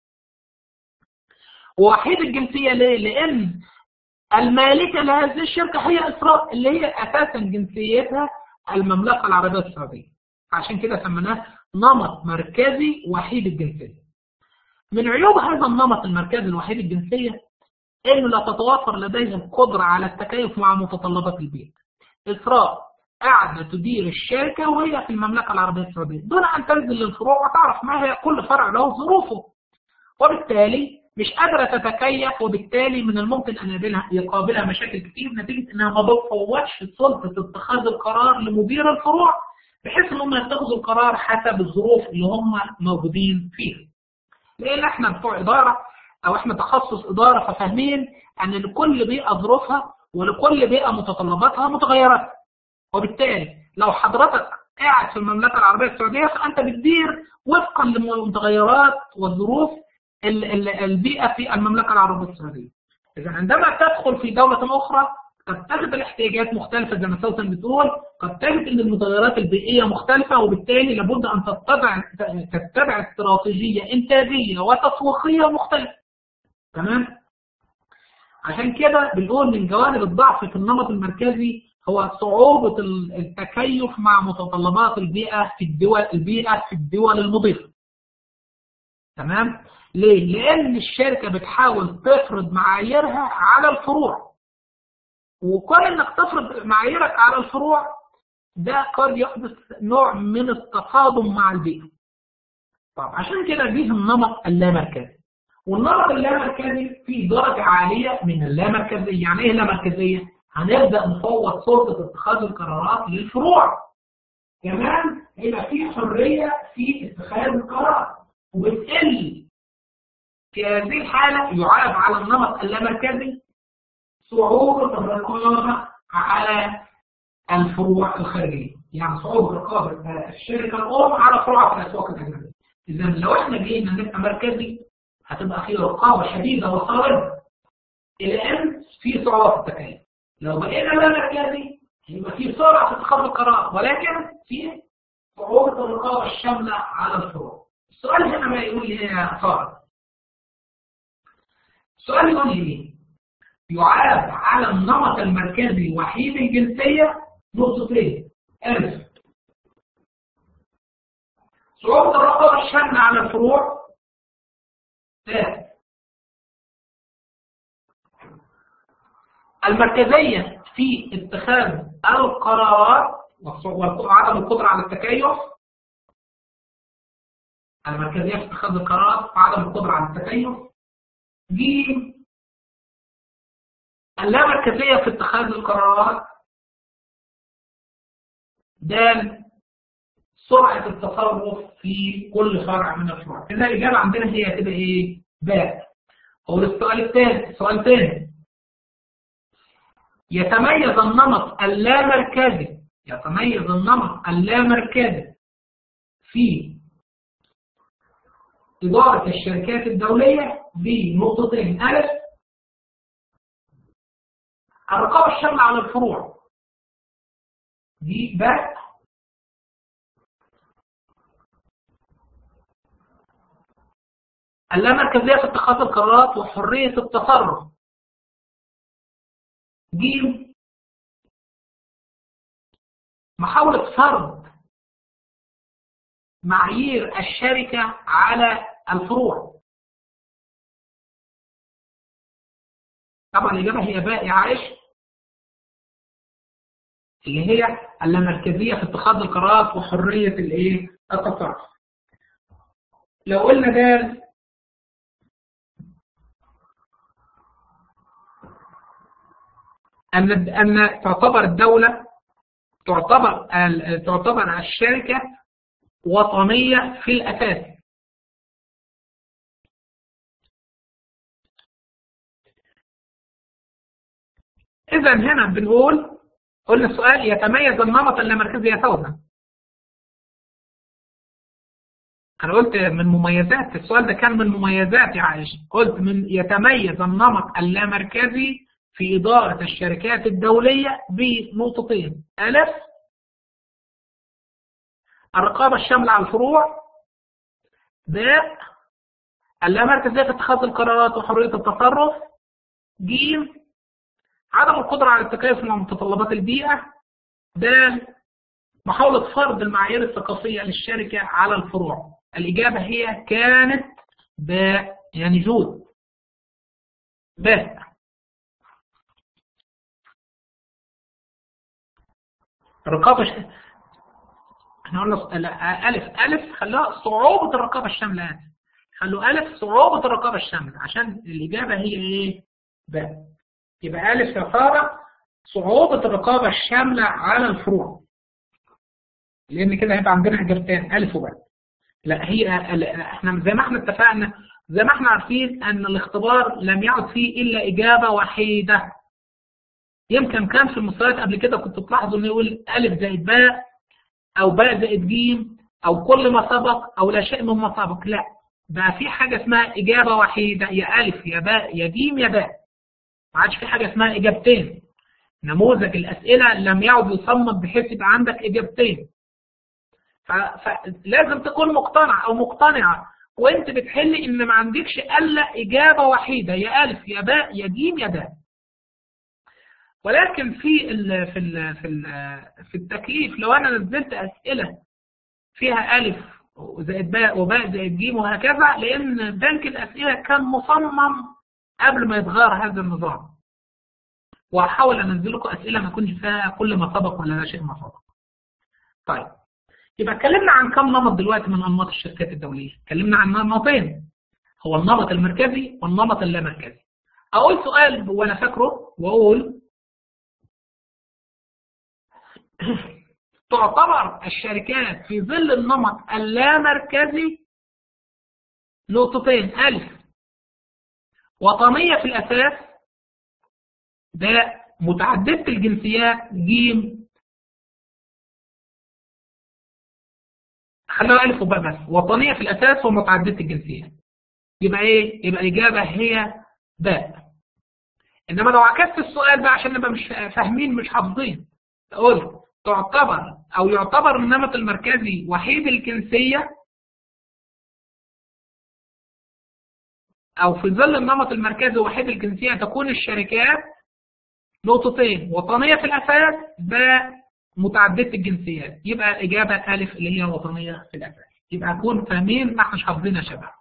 وحيد الجنسية ليه؟ لأن المالكة لهذه الشركة هي إسراء اللي هي أساسا جنسيتها المملكة العربية السعودية عشان كده سميناه نمط مركزي وحيد الجنسية من عيوب هذا النمط المركزي الوحيد الجنسية إنه لا تتوفر لديه القدرة على التكيف مع متطلبات البيئة إسراء قاعدة تدير الشركة وهي في المملكة العربية السعودية دون أن تنزل للفروع وتعرف ما هي كل فرع له ظروفه وبالتالي مش قادرة تتكيف وبالتالي من الممكن أن يقابلها, يقابلها مشاكل كتير نتيجة أنها ما بتفوتش سلطة اتخاذ القرار لمدير الفروع بحيث أن هم يتخذوا القرار حسب الظروف اللي هم موجودين فيها. لأن احنا بتوع إدارة أو احنا تخصص إدارة ففاهمين أن لكل بيئة ظروفها ولكل بيئة متطلباتها متغيرات. وبالتالي لو حضرتك قاعد في المملكة العربية السعودية فأنت بتدير وفقا للمتغيرات والظروف ال- ال- البيئة في المملكة العربية السعودية. إذا عندما تدخل في دولة أخرى قد تجد الاحتياجات مختلفة زي ما سوسن بتقول، قد تجد أن المتغيرات البيئية مختلفة وبالتالي لابد أن تتبع تتبع استراتيجية إنتاجية وتسويقية مختلفة. تمام؟ عشان كده بنقول من جوانب الضعف في النمط المركزي هو صعوبة ال- التكيف مع متطلبات البيئة في الدول البيئة في الدول المضيفة. تمام ليه لان الشركه بتحاول تفرض معاييرها على الفروع وكون انك تفرض معاييرك على الفروع ده قد يحدث نوع من التصادم مع البيئه طب عشان كده جه النمط اللامركزي والنمط اللامركزي فيه درجه عاليه من اللامركزيه يعني ايه اللامركزيه هنبدا نفوض سلطه اتخاذ القرارات للفروع كمان هيبقى في حريه في اتخاذ القرار وبتقل في هذه الحالة يعاب على النمط اللامركزي صعوبة الرقابة على الفروع الخارجية يعني صعوبة رقابة الشركة الأم على فروعها في الأسواق الأجنبية إذا لو إحنا جينا نبقى مركزي هتبقى في رقابة شديدة وصارمة إلى أن في صعوبة في التكاليف لو بقينا لا مركزي يبقى في سرعة في اتخاذ القرار ولكن في صعوبة الرقابة الشاملة على الفروع السؤال هنا ما يقول لي يا صار السؤال يقول لي ايه يعاب على النمط المركزي وحيد الجنسية نقطتين ألف صعوبة الرقابة الشاملة على الفروع ثلاث المركزية في اتخاذ القرارات وعدم القدرة على التكيف المركزية في اتخاذ القرارات وعدم القدرة على التكيف ج اللامركزية في اتخاذ القرارات د سرعة التصرف في كل فرع من الفروع كده الإجابة عندنا هي كده إيه؟ باء هو السؤال الثاني السؤال الثاني يتميز النمط اللامركزي يتميز النمط اللامركزي في إدارة الشركات الدولية بنقطتين ألف الرقابة الشاملة على الفروع دي باء اللامركزية في اتخاذ القرارات وحرية التصرف جيم محاولة فرض معايير الشركة على الفروع طبعا الإجابة هي باء يا عائشة اللي هي اللامركزية في اتخاذ القرارات وحرية الايه التصرف لو قلنا ده أن أن تعتبر الدولة تعتبر تعتبر الشركة وطنية في الأساس إذا هنا بنقول قلنا السؤال يتميز النمط اللامركزي فوزا أنا قلت من مميزات السؤال ده كان من مميزات يا عائشة قلت من يتميز النمط اللامركزي في إدارة الشركات الدولية بنقطتين ألف الرقابة الشاملة على الفروع باء اللامركزية في اتخاذ القرارات وحرية التصرف جيم عدم القدرة على التكيف مع متطلبات البيئة د محاولة فرض المعايير الثقافية للشركة على الفروع الإجابة هي كانت باء يعني جود باء الرقابة ش... احنا قلنا ألف ألف خلوها صعوبة الرقابة الشاملة خلوا ألف صعوبة الرقابة الشاملة عشان الإجابة هي إيه؟ باء يبقى ألف يا سارة صعوبة الرقابة الشاملة على الفروع لأن كده هيبقى عندنا إجابتين ألف وباء لا هي احنا زي ما احنا اتفقنا زي ما احنا عارفين أن الاختبار لم يعد فيه إلا إجابة وحيدة يمكن كان في المستويات قبل كده كنت تلاحظوا انه يقول ألف زائد باء أو باء زائد جيم أو كل ما سبق أو لا شيء مما سبق لا بقى في حاجة اسمها إجابة وحيدة يا ألف يا باء يا جيم يا باء ما عادش في حاجة اسمها إجابتين نموذج الأسئلة لم يعد يصمم بحيث يبقى عندك إجابتين فلازم تكون مقتنع أو مقتنعة وانت بتحل ان ما عندكش الا اجابه وحيده يا الف يا باء يا جيم يا دال ولكن في ال في ال في ال في التكليف لو انا نزلت اسئله فيها الف زائد باء وباء زائد جيم وهكذا لأن بنك الأسئلة كان مصمم قبل ما يتغير هذا النظام وهحاول أنزل لكم أسئلة ما يكونش فيها كل ما سبق ولا لا شيء ما سبق طيب يبقى اتكلمنا عن كم نمط دلوقتي من أنماط الشركات الدولية اتكلمنا عن نمطين هو النمط المركزي والنمط اللامركزي أقول سؤال وأنا فاكره وأقول تعتبر الشركات في ظل النمط اللامركزي نقطتين ألف وطنية في الأساس باء متعددة الجنسيات جيم خلوها ألف وباء بس وطنية في الأساس ومتعددة الجنسيات يبقى إيه؟ يبقى الإجابة هي باء إنما لو عكست السؤال بقى عشان نبقى مش فاهمين مش حافظين قلت تعتبر أو يعتبر النمط المركزي وحيد الجنسية أو في ظل النمط المركزي وحيد الجنسية تكون الشركات نقطتين وطنية في الأساس باء متعددة الجنسيات يبقى الإجابة ألف اللي هي وطنية في الأساس يبقى نكون فاهمين ما احناش حافظين يا شباب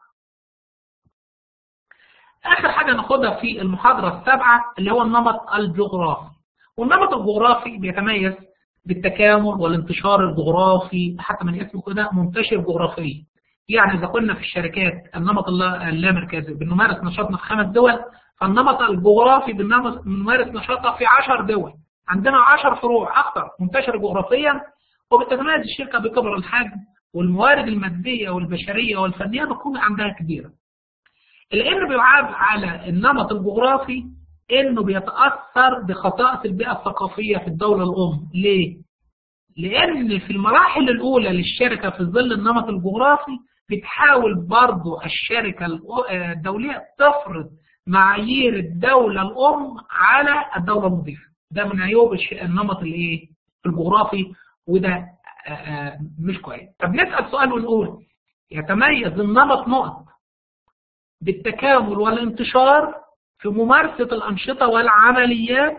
آخر حاجة ناخدها في المحاضرة السابعة اللي هو النمط الجغرافي والنمط الجغرافي بيتميز بالتكامل والانتشار الجغرافي حتى من اسمه كده منتشر جغرافيا يعني إذا كنا في الشركات النمط اللامركزي بنمارس نشاطنا في خمس دول فالنمط الجغرافي بنمارس نشاطنا في 10 دول عندنا 10 فروع أكثر منتشرة جغرافيا وبتتميز الشركة بكبر الحجم والموارد المادية والبشرية والفنية بتكون عندها كبيرة لأنه بيعاب على النمط الجغرافي إنه بيتأثر بخصائص البيئة الثقافية في الدولة الأم ليه؟ لأن في المراحل الأولى للشركة في ظل النمط الجغرافي بتحاول برضو الشركة الدولية تفرض معايير الدولة الأم على الدولة المضيفة ده من عيوب النمط الايه الجغرافي وده مش كويس طب نسأل سؤال ونقول يتميز النمط نقط بالتكامل والانتشار في ممارسة الأنشطة والعمليات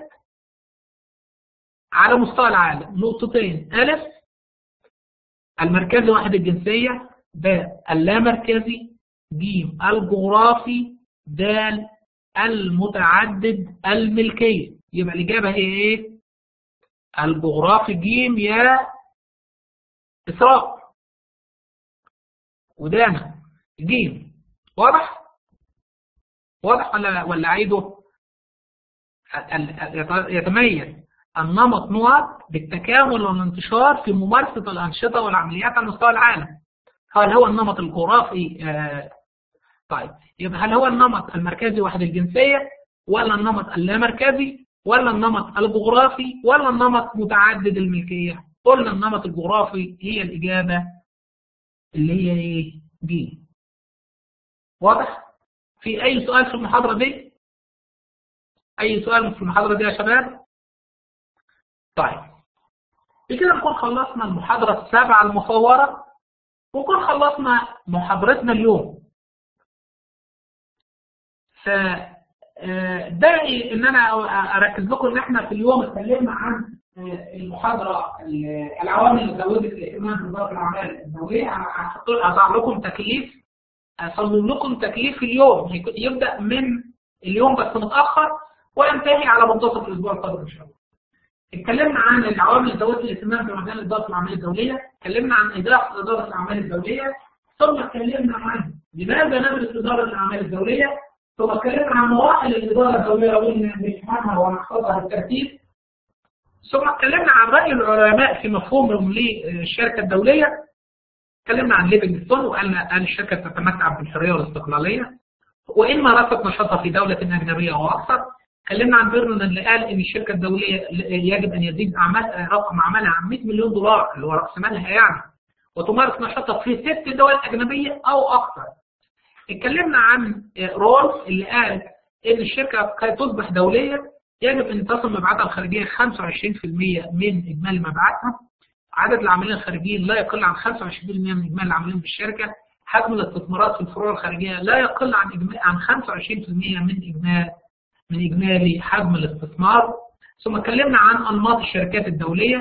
على مستوى العالم نقطتين ألف المركزي واحد الجنسية باء اللامركزي جيم الجغرافي دال المتعدد الملكية يبقى الإجابة هي إيه؟ الجغرافي جيم يا إسراء ودانا جيم واضح؟ واضح ولا ولا أعيده؟ يتميز النمط نقط بالتكامل والانتشار في ممارسة الأنشطة والعمليات على مستوى العالم هل هو النمط الجغرافي آه طيب يبقى هل هو النمط المركزي واحد الجنسية ولا النمط اللامركزي ولا النمط الجغرافي ولا النمط متعدد الملكية قلنا النمط الجغرافي هي الإجابة اللي هي ايه دي واضح في أي سؤال في المحاضرة دي أي سؤال في المحاضرة دي يا شباب طيب بكده نكون خلصنا المحاضرة السابعة المصورة ونكون خلصنا محاضرتنا اليوم ف داعي ان انا اركز لكم ان احنا في اليوم اتكلمنا عن المحاضره العوامل اللي زودت الاهتمام بوزاره الاعمال الدوليه هضع لكم تكليف اصمم لكم تكليف اليوم يبدا من اليوم بس متاخر وينتهي على منتصف الاسبوع القادم ان شاء الله. اتكلمنا عن العوامل اللي زودت الاهتمام بمجال اداره الاعمال الدوليه، اتكلمنا عن اداره اداره الاعمال الدوليه، ثم اتكلمنا عن لماذا ندرس اداره الاعمال الدوليه، ثم اتكلمنا عن مراحل الإدارة الدولية وإن نفهمها ونحفظها بالترتيب ثم اتكلمنا عن رأي العلماء في مفهومهم للشركة الدولية اتكلمنا عن ليفنجستون وقالنا أن الشركة تتمتع بالحرية والاستقلالية وإن مارست نشاطها في دولة أجنبية أو أكثر اتكلمنا عن بيرنون اللي قال إن الشركة الدولية يجب أن يزيد أعمال رقم عملها عن 100 مليون دولار اللي هو رأس مالها يعني وتمارس نشاطها في ست دول أجنبية أو أكثر اتكلمنا عن رولز اللي قال ان الشركه كي تصبح دوليه يجب ان تصل مبيعاتها الخارجيه 25% من اجمالي مبيعاتها عدد العاملين الخارجيين لا يقل عن 25% من اجمالي العاملين في الشركه حجم الاستثمارات في الفروع الخارجيه لا يقل عن إجمالي عن 25% من اجمالي من اجمالي حجم الاستثمار ثم اتكلمنا عن انماط الشركات الدوليه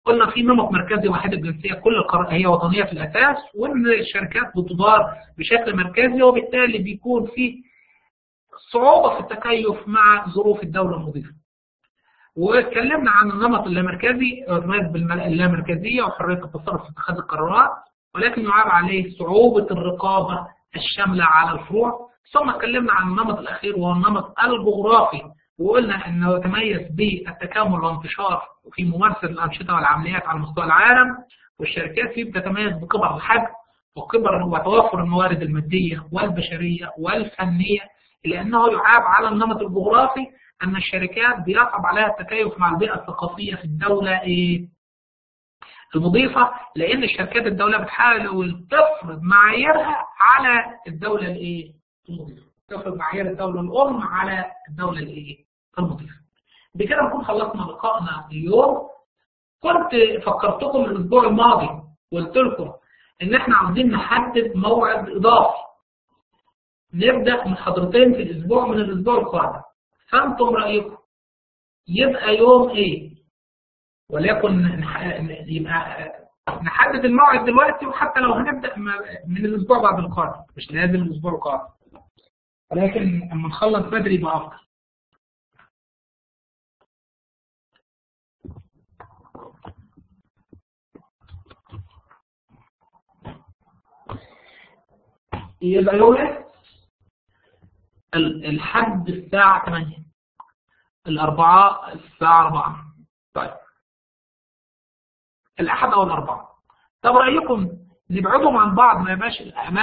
قلنا في نمط مركزي واحد الجنسيه كل القرار هي وطنيه في الاساس وان الشركات بتدار بشكل مركزي وبالتالي بيكون في صعوبه في التكيف مع ظروف الدوله المضيفه. واتكلمنا عن النمط اللامركزي يتميز باللامركزيه وحريه التصرف في اتخاذ القرارات ولكن يعاب عليه صعوبه الرقابه الشامله على الفروع ثم اتكلمنا عن النمط الاخير وهو النمط الجغرافي وقلنا انه يتميز بالتكامل والانتشار في ممارسه الانشطه والعمليات على مستوى العالم والشركات فيه بتتميز بكبر الحجم وكبر وتوفر الموارد الماديه والبشريه والفنيه لانه يعاب على النمط الجغرافي ان الشركات بيصعب عليها التكيف مع البيئه الثقافيه في الدوله ايه؟ المضيفه لان الشركات الدوله بتحاول تفرض معاييرها على الدوله الايه؟ المضيفه. تفرض معايير الدوله الام على الدوله الايه؟ المضيفه. بكده نكون خلصنا لقائنا اليوم. كنت فكرتكم الاسبوع الماضي وقلت لكم ان احنا عاوزين نحدد موعد اضافي. نبدا محاضرتين في الاسبوع من الاسبوع القادم. فانتم رايكم يبقى يوم ايه؟ وليكن يبقى نحدد الموعد دلوقتي وحتى لو هنبدا من الاسبوع بعد القادم مش لازم الاسبوع القادم ولكن اما نخلص بدري يبقى افضل يبقى يوم ايه؟ الحد الساعة 8 الأربعاء الساعة 4 طيب الأحد أو الأربعاء طب رأيكم نبعدهم عن بعض ما يبقاش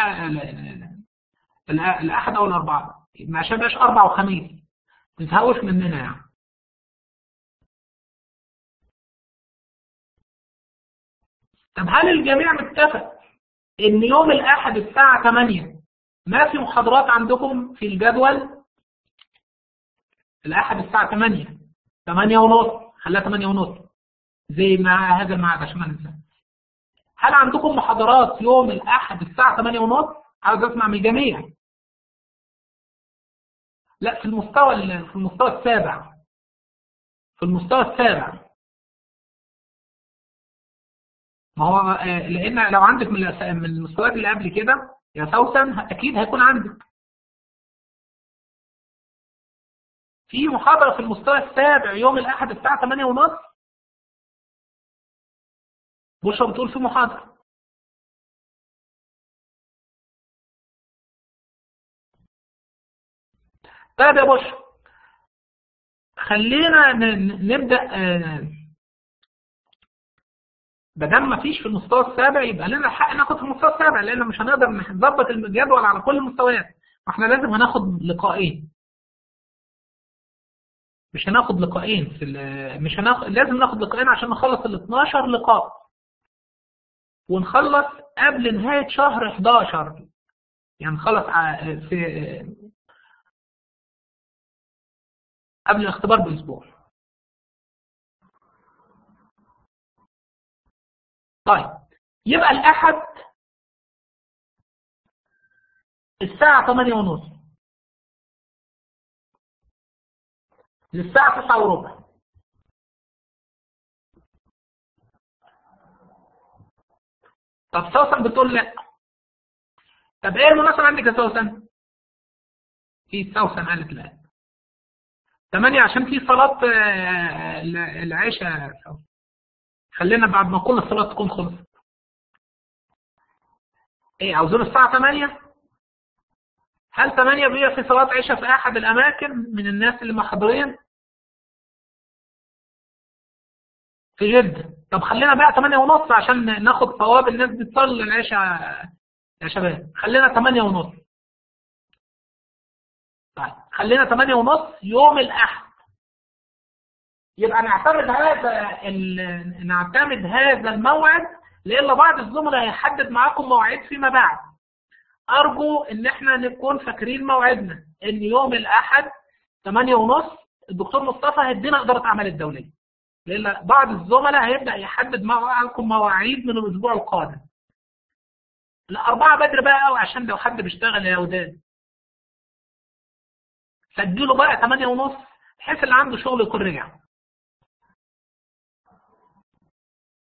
الأحد أو الأربعاء عشان ما يبقاش أربع وخميس ما تزهقوش مننا يعني طب هل الجميع متفق إن يوم الأحد الساعة 8 ما في محاضرات عندكم في الجدول الأحد الساعة 8 8 ونص خليها 8 ونص زي ما هذا الميعاد عشان ما ننسى هل عندكم محاضرات يوم الأحد الساعة 8 ونص عاوز أسمع من الجميع لا في المستوى في المستوى السابع في المستوى السابع ما هو لأن لو عندك من المستويات اللي قبل كده يا سوسن أكيد هيكون عندك في محاضرة في المستوى السابع يوم الأحد الساعة 8 ونص بشرى بتقول في محاضرة طيب يا بشرى خلينا نبدأ بدل ما فيش في المستوى السابع يبقى لنا الحق ناخد في المستوى السابع لان مش هنقدر نظبط الجدول على كل المستويات واحنا لازم هناخد لقاءين مش هناخد لقاءين في مش هناخد لازم ناخد لقاءين عشان نخلص ال 12 لقاء ونخلص قبل نهاية شهر 11 يعني نخلص في قبل الاختبار بأسبوع طيب يبقى الأحد الساعة 8 ونص للساعة 9 وربع طب سوسن بتقول لا طب ايه المناسبة عندك يا سوسن؟ في سوسن قالت لا 8 عشان في صلاة العشاء خلينا بعد ما كل الصلاة تكون خلصت ايه عاوزين الساعة 8 هل 8 بيبقى في صلاة عشاء في أحد الأماكن من الناس اللي محضرين؟ في جدة طب خلينا بقى 8 ونص عشان ناخد ثواب الناس بتصلي العشاء يا شباب خلينا 8 ونص طيب خلينا 8 ونص يوم الأحد يبقى نعتمد هذا ال... نعتمد هذا الموعد لإلا بعض الزملاء هيحدد معاكم مواعيد فيما بعد أرجو إن إحنا نكون فاكرين موعدنا إن يوم الأحد 8 ونص الدكتور مصطفى هيدينا إدارة أعمال الدولية لأن بعض الزملاء هيبدأ يحدد معاكم مواعيد من الأسبوع القادم الأربعة بدري بقى قوي عشان لو حد بيشتغل يا وداد سجلوا بقى 8 ونص بحيث اللي عنده شغل يكون رجع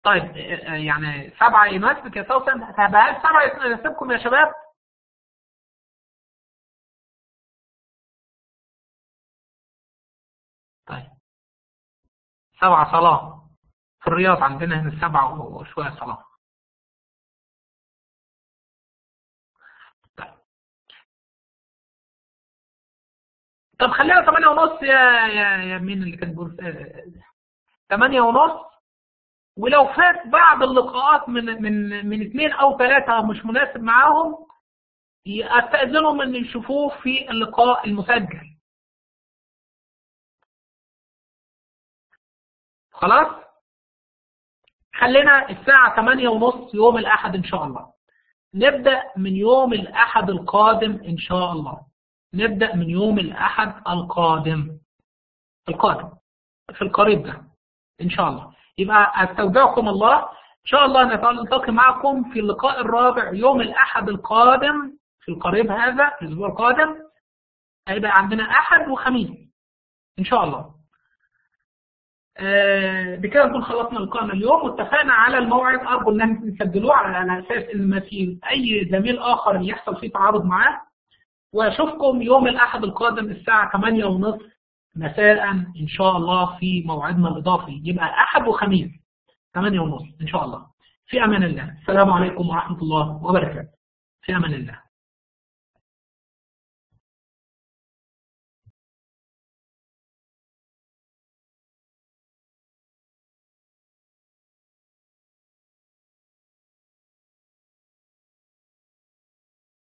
طيب يعني سبعة يناسبك يا سوسن طب هل سبعة يناسبكم يا شباب؟ طيب سبعة صلاة في الرياض عندنا هنا سبعة وشوية صلاة طيب طب خلينا ثمانية ونص يا يا يا مين اللي كان بيقول ثمانية ونص ولو فات بعض اللقاءات من من من اثنين او ثلاثة مش مناسب معاهم استأذنهم ان يشوفوه في اللقاء المسجل خلاص خلينا الساعة 8 ونص يوم الأحد إن شاء الله نبدأ من يوم الأحد القادم إن شاء الله نبدأ من يوم الأحد القادم القادم في القريب ده إن شاء الله يبقى استودعكم الله إن شاء الله نلتقي معكم في اللقاء الرابع يوم الأحد القادم في القريب هذا في الأسبوع القادم هيبقى عندنا أحد وخميس إن شاء الله آه بكده نكون خلصنا لقاءنا اليوم واتفقنا على الموعد أرجو أن نسجلوه على أساس إن ما في أي زميل آخر يحصل فيه تعارض معاه وأشوفكم يوم الأحد القادم الساعة 8 ونصف مساء إن شاء الله في موعدنا الإضافي يبقى أحد وخميس 8 ونصف إن شاء الله في أمان الله السلام عليكم ورحمة الله وبركاته في أمان الله